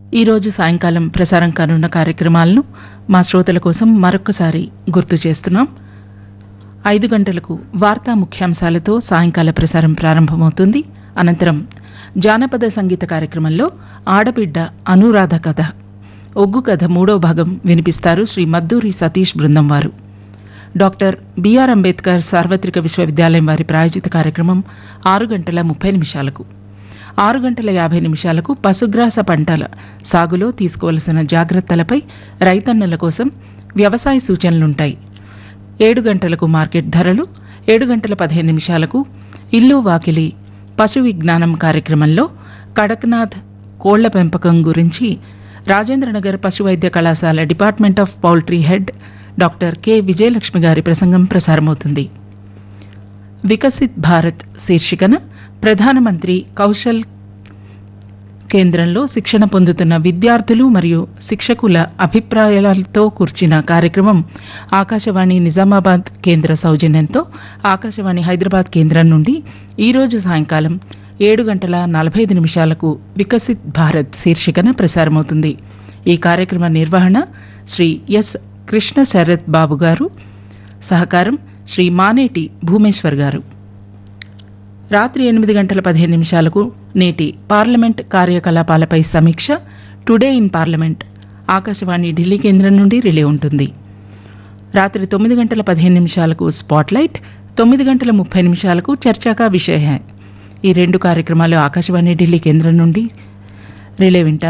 ఈరోజు సాయంకాలం ప్రసారం కానున్న కార్యక్రమాలను మా శ్రోతల కోసం మరొకసారి గుర్తు చేస్తున్నాం ఐదు గంటలకు వార్తా ముఖ్యాంశాలతో సాయంకాల ప్రసారం ప్రారంభమవుతుంది అనంతరం జానపద సంగీత కార్యక్రమంలో ఆడబిడ్డ అనురాధ కథ ఒగ్గు కథ మూడో భాగం వినిపిస్తారు శ్రీ మద్దూరి సతీష్ బృందం వారు డాక్టర్ బిఆర్ అంబేద్కర్ సార్వత్రిక విశ్వవిద్యాలయం వారి ప్రాయోజిత కార్యక్రమం ఆరు గంటల ముప్పై నిమిషాలకు ఆరు గంటల యాభై నిమిషాలకు పశుగ్రాస పంటల సాగులో తీసుకోవలసిన జాగ్రత్తలపై రైతన్నల కోసం వ్యవసాయ సూచనలుంటాయి ఏడు గంటలకు మార్కెట్ ధరలు ఏడు గంటల పదిహేను నిమిషాలకు ఇల్లు వాకిలి పశు విజ్ఞానం కార్యక్రమంలో కడక్నాథ్ కోళ్ల పెంపకం గురించి రాజేంద్రనగర్ పశు వైద్య కళాశాల department of poultry head doctor K Vijayalakshmi గారి ప్రసంగం ప్రసారమవుతుంది వికసిత్ భారత్ శీర్షికన ప్రధానమంత్రి కౌశల్ కేంద్రంలో శిక్షణ పొందుతున్న విద్యార్థులు మరియు శిక్షకుల అభిప్రాయాలతో కూర్చిన కార్యక్రమం ఆకాశవాణి నిజామాబాద్ కేంద్ర సౌజన్యంతో ఆకాశవాణి హైదరాబాద్ కేంద్రం నుండి ఈరోజు సాయంకాలం ఏడు గంటల నలభై ఐదు నిమిషాలకు వికసిత్ భారత్ శీర్షికన ప్రసారమవుతుంది ఈ కార్యక్రమ నిర్వహణ శ్రీ ఎస్ కృష్ణ శరత్ బాబు గారు సహకారం శ్రీ మానేటి భూమేశ్వర్ గారు రాత్రి ఎనిమిది గంటల పదిహేను నిమిషాలకు నేటి పార్లమెంట్ కార్యకలాపాలపై సమీక్ష today in parliament Akashvani Delhi కేంద్రం నుండి రిలే ఉంటుంది రాత్రి తొమ్మిది గంటల పదిహేను నిమిషాలకు స్పాట్లైట్ తొమ్మిది గంటల ముప్పై నిమిషాలకు చర్చాకా విషయ హై ఈ రెండు కార్యక్రమాలు ఆకాశవాణి ఢిల్లీ కేంద్రం నుండి రిలే వింటారు